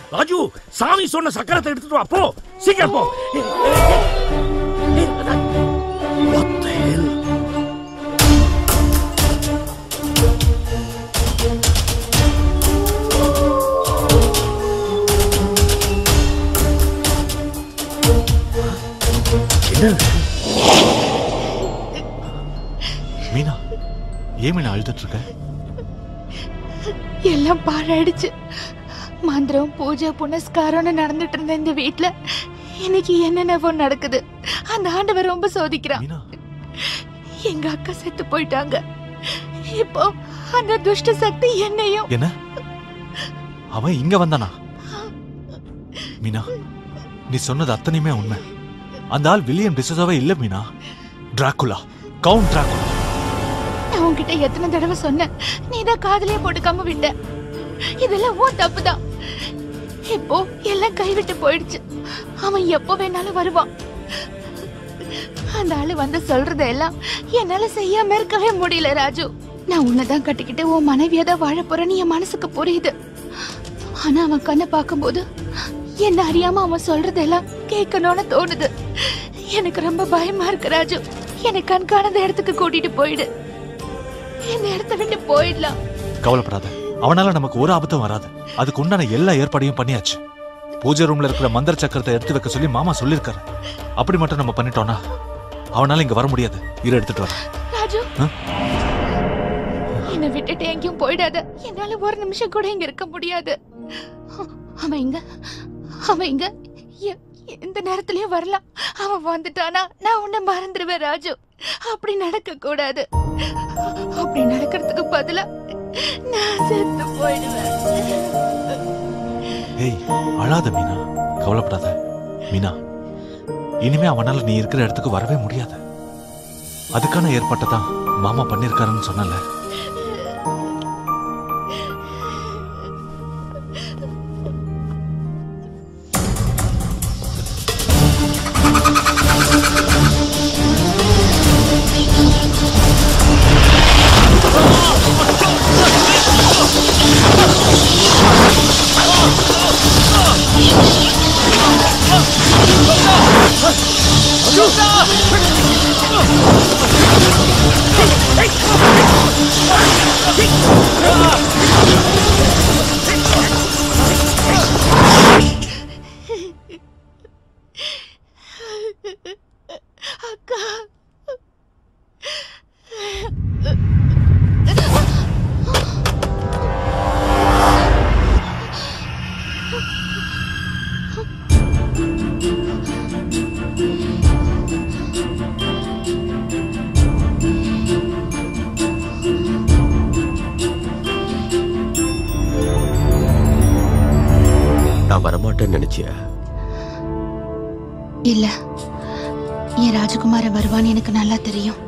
ராஜு சாமி சொன்ன சக்கரத்தை எடுத்துட்டு வா போ சீக்கிரம் போ ஏய், ஏய், ஏய், அதான். What the hell? என்ன மீனா ஏன் மீனா அழுதுட்டு இருக்க எல்லாம் பாழாயிடுச்சு மந்திரம் பூஜை புனஸ்காரம்னு நடந்துட்டு இருந்த இந்த வீட்ல இன்னைக்கு என்னென்னவோ நடக்குது அந்த ஆண்டவர் ரொம்ப சோதிக்கிறான் மீனா எங்க அக்கா செத்து போயிட்டாங்க இப்போ அந்த துஷ்ட சக்தி என்னையும் என்ன அவன் இங்க வந்தானா மீனா நீ சொன்னது அத்தனையுமே உண்மை அந்த ஆள் வில்லியம் டிசோசாவே இல்ல மீனா டிராகுலா கவுண்ட் டிராகுலா நான் உன்கிட்ட எத்தனை தடவை சொன்னேன் நீ தான் காதலே போட்டுக்காம விட்ட இதெல்லாம் உன் தப்புதான் இப்போ எல்லாம் கைவிட்டு போயிடுச்சு அவன் எப்போ வேணாலும் வருவான் அந்த ஆளு வந்து சொல்றத எல்லாம் என்னால செய்யாம இருக்கவே முடியல ராஜு நான் உன்னைதான் கட்டிக்கிட்டு உன் மனைவியா தான் வாழ போறேன்னு என் மனசுக்கு புரியுது ஆனா அவன் கண்ணை பார்க்கும்போது என்ன அறியாம அவன் சொல்றதெல்லாம் கேட்கணும்னு தோணுது எனக்கு ரொம்ப பயமா இருக்கு ராஜு என்னை கண்காணாத இடத்துக்கு கூட்டிட்டு போயிடு இந்த இடத்த விட்டு போயிடலாம் கவலைப்படாத அவனால நமக்கு ஒரு ஆபத்தும் வராது அதுக்கு உண்டான எல்லா ஏற்பாடையும் பண்ணியாச்சு பூஜை ரூம்ல இருக்கிற மந்திர சக்கரத்தை எடுத்து வைக்க சொல்லி மாமா சொல்லிருக்காரு அப்படி மட்டும் நம்ம பண்ணிட்டோம்னா அவனால இங்க வர முடியாது இரு எடுத்துட்டு வர ராஜு ஆ? என்னை விட்டுட்டு எங்கேயும் போயிடாத என்னால ஒரு நிமிஷம் கூட இங்க இருக்க முடியாது அவன் இங்க அவன் இங்க எ- எந்த நேரத்திலயும் வரலாம் அவன் வந்துட்டானா நான் உன்னை மறந்துடுவேன் ராஜு அப்படி நடக்க கூடாது அப்படி நடக்கிறதுக்கு பதிலா நான் செத்து போயிடுவேன் ஏய் அழாத மீனா கவலைப்படாத மீனா இனிமே அவனால நீ இருக்கிற இடத்துக்கு வரவே முடியாது அதுக்கான ஏற்பாட்டை தான் மாமா பண்ணிருக்காருன்னு சொன்னல அக்கா நான் வரமாட்டேன்னு நினைச்சியா இல்ல என் ராஜகுமாரன் வருவான்னு எனக்கு நல்லா தெரியும்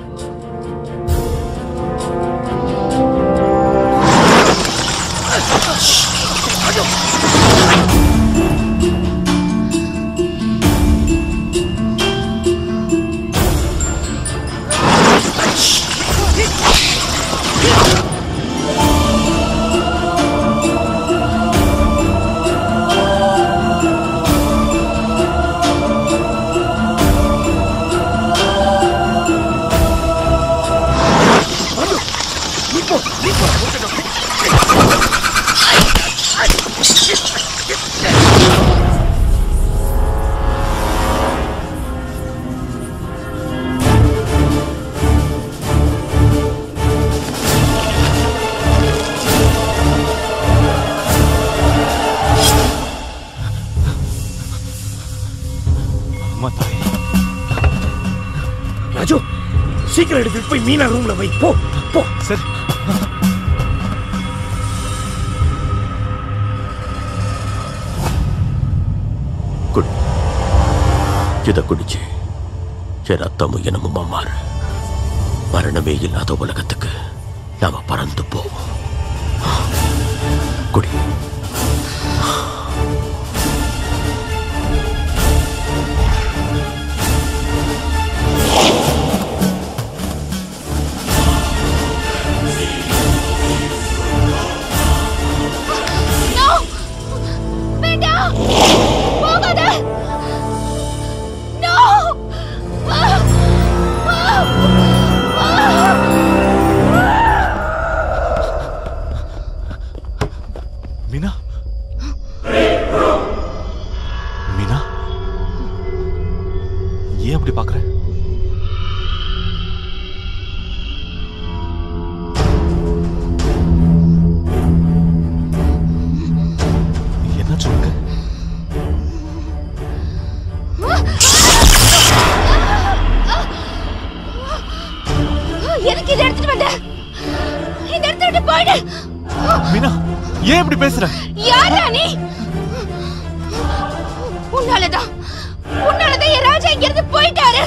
அம்மா தாய் ராஜு சீக்கிரம் எடுத்துட்டு போய் மீனா ரூம்ல வை போ போ சரி குடி இத குடிச்சு என் ரத்தமும் இனமுமா மாறு மரணமே இல்லாத உலகத்துக்கு நாம பறந்து போவோம் குடி No! போகாத நோ மீனா மீனா ஏன் அப்படி பாக்குற என்ன சொல்லுங்க எனக்கு இதை எடுத்துட்டு வந்த இந்த இடத்த விட்டு போயிடு மீனா ஏன் இப்படி பேசுற யாரா நீ உன்னாலதான் உன்னாலதான் என் ராஜா இங்க இருந்து போயிட்டாரு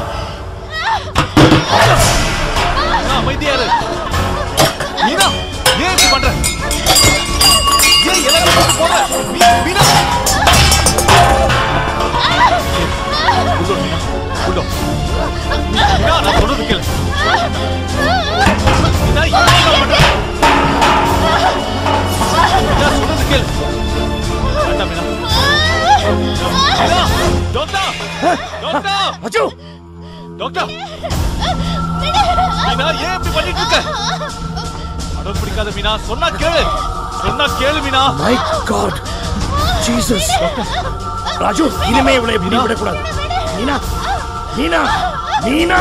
மீனா, அமைதியா இரு மீனா ஏன் இப்படி பண்ற ஏன் எல்லாரும் போட்டு போற மீ- மீனா உள்ள வா, மீனா உள்ள வா. மீனா நான் சொல்றது கேளு மீனா ஏன் இப்படி பண்ற? மீனா சொல்றது கேளு வேண்டாம் மீனா மீனா டாக்டர் டாக்டர் அச்சோ டாக்டர் மீனா ஏன் இப்படி பண்ணிட்டு இருக்க அடம் பிடிக்காத மீனா சொன்னா கேளு சொன்னா கேளு Meena my God Jesus Raju இனிமே இவளை இப்படி விடக்கூடாது மீனா மீனா மீனா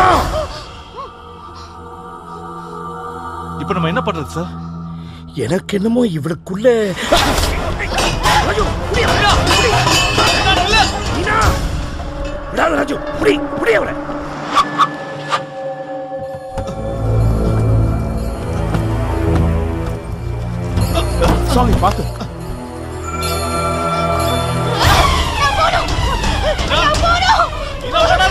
இப்போ நம்ம என்ன பண்றது சார் எனக்கு என்னமோ இவளுக்குள்ள ராஜு புடி அவளை. மீனா மீனா, நில்லு. மீனா விடாத ராஜு புடி புடி அவளை சாரி பாத்து மீனா ஓடாத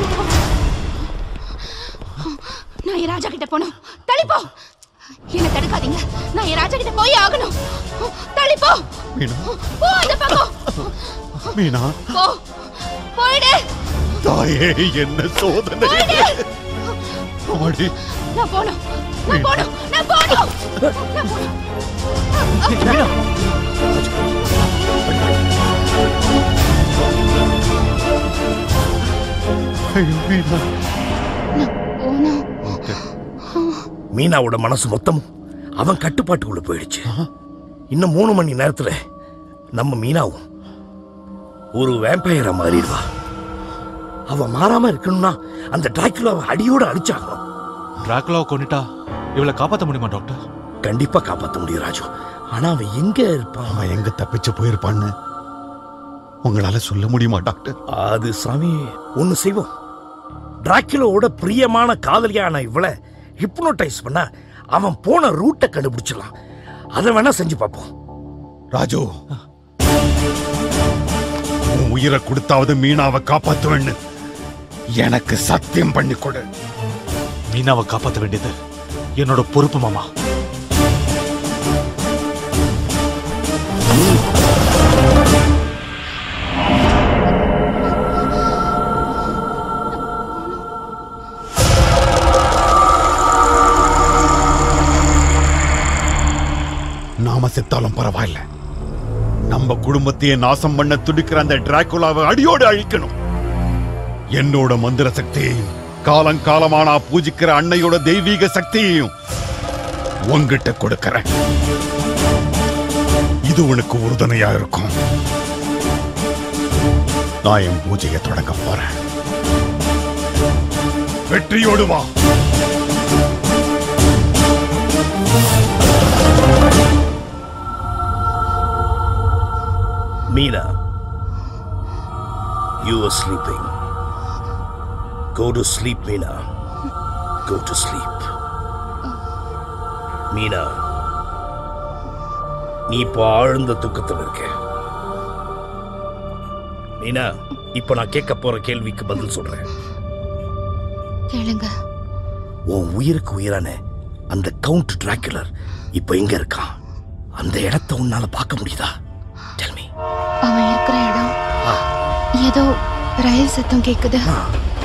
நான் என் ராஜா கிட்ட போகணும் தள்ளிப்போ என்ன தடுக்காதீங்க நான் என் ராஜா கிட்ட போய் ஆகணும் தள்ளிப்போ மீனா போ அந்த பக்கம் மீனா போ போயிடு தாயே என்ன சோதனை போயிடு அம்மாடி நான் போகணும் நான் போகணும் நான் போகணும் நான் போகணும் மீனா ஐயோ, மீனா போகணும் மீனாவோட மனசு மொத்தம் அவன் கட்டுப்பாட்டுக்குள்ள போயிடுச்சு இன்னும் மூணு மணி நேரத்துல நம்ம மீனாவும் ஒரு வேம்பயரா மாறிடுவா அவ மாறாம இருக்கணும்னா அந்த டிராக்குலாவை அடியோட அடிச்சாகணும் டிராகுலாவை கொண்டுட்டா இவளை காப்பாத்த முடியுமா டாக்டர் கண்டிப்பா காப்பாத்த முடியும் ராஜு ஆனா அவன் எங்க இருப்பான் அவன் எங்க தப்பிச்சு போயிருப்பான்னு உங்களால சொல்ல முடியுமா டாக்டர் அது சாமி ஒண்ணு செய்வோம் டிராக்குலோட பிரியமான காதலியான இவளை ஹிப்னோடைஸ் பண்ண அவன் போன ரூட்டை கண்டுபிடிச்சிடலாம் அதை வேணா செஞ்சு பார்ப்போம் ராஜு உன் உயிரை கொடுத்தாவது மீனாவை காப்பாத்துவேன்னு எனக்கு சத்தியம் பண்ணி கொடு மீனாவை காப்பாத்த வேண்டியது என்னோட பொறுப்பு மாமா நாம செத்தாலும் பரவாயில்ல நம்ம குடும்பத்தையே நாசம் பண்ண துடிக்கிற அந்த டிராகுலாவை அடியோடு அழிக்கணும் என்னோட மந்திர சக்தியையும் காலங்காலமானா பூஜிக்கிற அன்னையோட தெய்வீக சக்தியையும் உன்கிட்ட கொடுக்கறேன் இது உனக்கு உறுதுணையா இருக்கும் நான் என் பூஜையை தொடங்க போறேன் வெற்றியோடு வா Meena, you are sleeping. Go to sleep, Meena. Go to sleep. Meena நீ இப்போ ஆழ்ந்த தூக்கத்தில் இருக்க மீனா இப்போ நான் கேட்க போற கேள்விக்கு பதில் சொல்றேன் கேளுங்க உன் உயிருக்கு உயிரான அந்த கவுண்ட் டிராக்குலர் இப்போ எங்க இருக்கான் அந்த இடத்த உன்னால பார்க்க முடியுதா Tell me. அவன் இருக்கிற இடம் ஆ. ஏதோ ரயில் சத்தம் கேக்குது ஆ,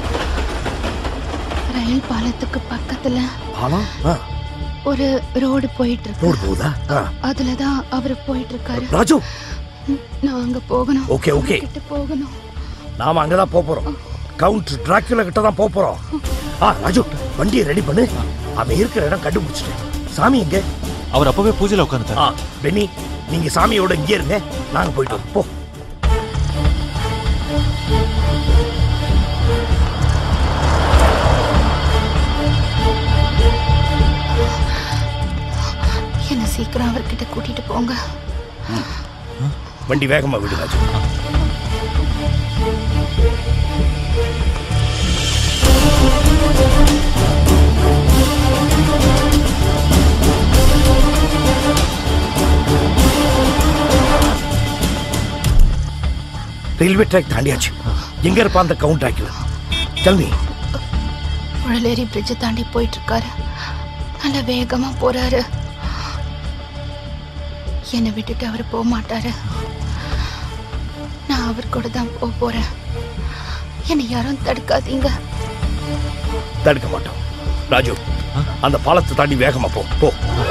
ரயில் பாலத்துக்கு பக்கத்துல பாலம் ஆ, ஒரு ரோடு போயிட்டு இருக்கு ரோடு போகுதா ஆ. அதுலதான் அவர் போயிட்டு இருக்காரு ராஜு நான் அங்க போகணும் ஓகே ஓகே கிட்ட போகணும் நாம அங்கதான் போப் போறோம் கவுண்ட் டிராக்குலா கிட்ட தான் போப் போறோம் ஆ ராஜு வண்டியை ரெடி பண்ணு அவன் இருக்கிற இடம் கண்டுபிடிச்சிட்டேன் சாமி எங்க அவர் அப்பவே பூஜையில உட்காந்துட்டார் ஆ பென்னி நீங்க சாமியோட இங்கே இருங்க நாங்க போயிட்டு வரோம் போ என்ன சீக்கிரம் அவர்கிட்ட கூட்டிட்டு போங்க வண்டி வேகமா விடு ராஜு ரயில்வே ட்ராக் தாண்டியாச்சு எங்க இருப்பா அந்த கவுண்ட் ட்ராக்ல கிளம்பி உழலேரி பிரிட்ஜ் தாண்டி போயிட்டு இருக்காரு நல்ல வேகமா போறாரு என்னை விட்டுட்டு அவர் போக மாட்டாரு நான் அவர் கூட தான் போக போறேன் என்னை யாரும் தடுக்காதீங்க தடுக்க மாட்டோம் ராஜு அந்த பாலத்தை தாண்டி வேகமா போ போ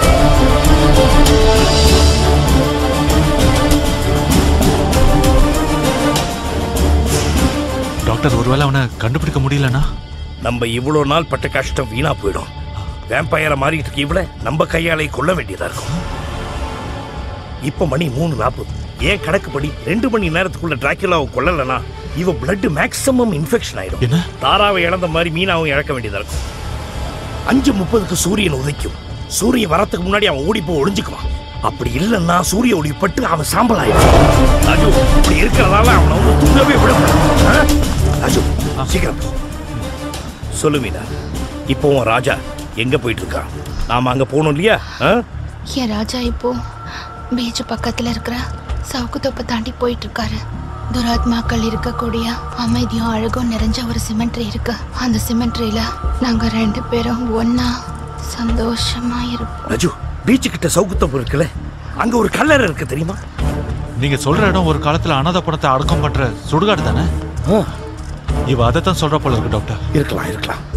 டாக்டர் ஒருவேளை அவனை கண்டுபிடிக்க முடியலனா நம்ம இவ்வளவு நாள் பட்ட கஷ்டம் வீணா போயிடும் வேம்பயரை மாறிட்டு இருக்க இவள நம்ம கையாலே கொல்ல வேண்டியதா இருக்கும் இப்ப மணி மூணு நாற்பது ஏன் கணக்குப்படி ரெண்டு மணி நேரத்துக்குள்ள டிராக்குலாவை கொல்லலைன்னா இவ பிளட் மேக்ஸிமம் இன்ஃபெக்ஷன் ஆயிடும் என்ன தாராவை இழந்த மாதிரி மீனாவும் இழக்க வேண்டியதா இருக்கும் அஞ்சு முப்பதுக்கு சூரியன் உதைக்கும் சூரியன் வரத்துக்கு முன்னாடி அவன் ஓடி போய் ஒளிஞ்சுக்குவான் அப்படி இல்லைன்னா சூரிய ஒளி பட்டு அவன் சாம்பல் ஆயிடும் ராஜு இப்படி இருக்கிறதால அவனை வந்து தூங்கவே விடக்கூடாது ஆ? ராஜு சீக்கிரம் போ. சொல்லு மீனா இப்போ உன் ராஜா எங்க போயிட்டு இருக்கான் நாம அங்க போகணும் இல்லையா ஆ? என் ராஜா இப்போ பீச் பக்கத்துல இருக்கிற சவுக்கு தொப்பை தாண்டி போயிட்டு இருக்காரு துராத்மாக்கள் இருக்கக்கூடிய அமைதியும் அழகும் நிறைஞ்ச ஒரு சிமெண்ட்ரி இருக்கு அந்த சிமெண்ட்ரியில நாங்க ரெண்டு பேரும் ஒன்னா சந்தோஷமா இருப்போம் ராஜு பீச்சு கிட்ட சவுக்குத்தப்பு இருக்குல்ல அங்க ஒரு கல்லறை இருக்கு தெரியுமா நீங்க சொல்ற இடம் ஒரு காலத்துல அனாதை பணத்தை அடக்கம் பண்ற சுடுகாடு தானே ஆ, இவ அதைத்தான் சொல்ற போல இருக்கு டாக்டர் இருக்கலாம் இருக்கலாம்